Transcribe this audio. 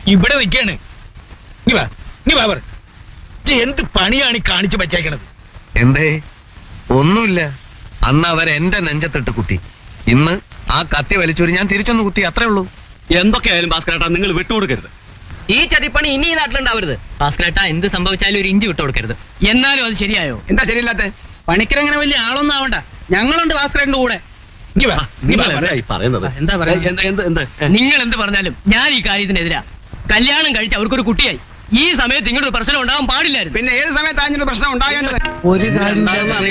ഇവിടെ നിൽക്കാണ് നീ വാ നീ വാ പറ ഇജ്ജ് എന്ത് പണിയാണ് ഈ കാണിച്ചു വച്ചേക്കണത് എന്തേ ഒന്നുമില്ല അന്ന് അവർ എന്റെ നെഞ്ചത്തിട്ട് കുത്തി ഇന്ന് ആ കത്തി വലിച്ചൊരു ഞാൻ തിരിച്ചൊന്ന് കുത്തി അത്രേ ഉള്ളൂ എന്തൊക്കെയായാലും ഭാസ്കരേട്ടാ നിങ്ങൾ വിട്ടുകൊടുക്കരുത് ഈ ചതിപ്പണി ഇനി ഈ നാട്ടിലുണ്ടാവരുത് ഭാസ്കരേട്ട എന്ത് സംഭവിച്ചാലും ഒരു ഇഞ്ചി വിട്ടു കൊടുക്കരുത് എന്നാലും അത് ശരിയായോ എന്താ ശരിയില്ലാത്ത പണിക്കരങ്ങനെ വലിയ ആളൊന്നും ആവണ്ട ഞങ്ങളുണ്ട് ഭാസ്കരന്റെ കൂടെ നീ വാ നീ വാ നിങ്ങൾ പറ. എന്താ ഈ പറയുന്നത് എന്താ പറയുക എന്ത് എന്ത് എന്ത് നിങ്ങൾ എന്ത് പറഞ്ഞാലും ഞാൻ ഈ കാര്യത്തിനെതിരാ കല്യാണം കഴിച്ച് അവർക്കൊരു കുട്ടിയായി ഈ സമയത്ത് ഇങ്ങനൊരു പ്രശ്നം ഉണ്ടാവാൻ പാടില്ലായിരുന്നു പിന്നെ ഏത് സമയത്ത് അതിനൊരു പ്രശ്നം ഉണ്ടാകേണ്ടത് ഒരു എന്താണെന്ന്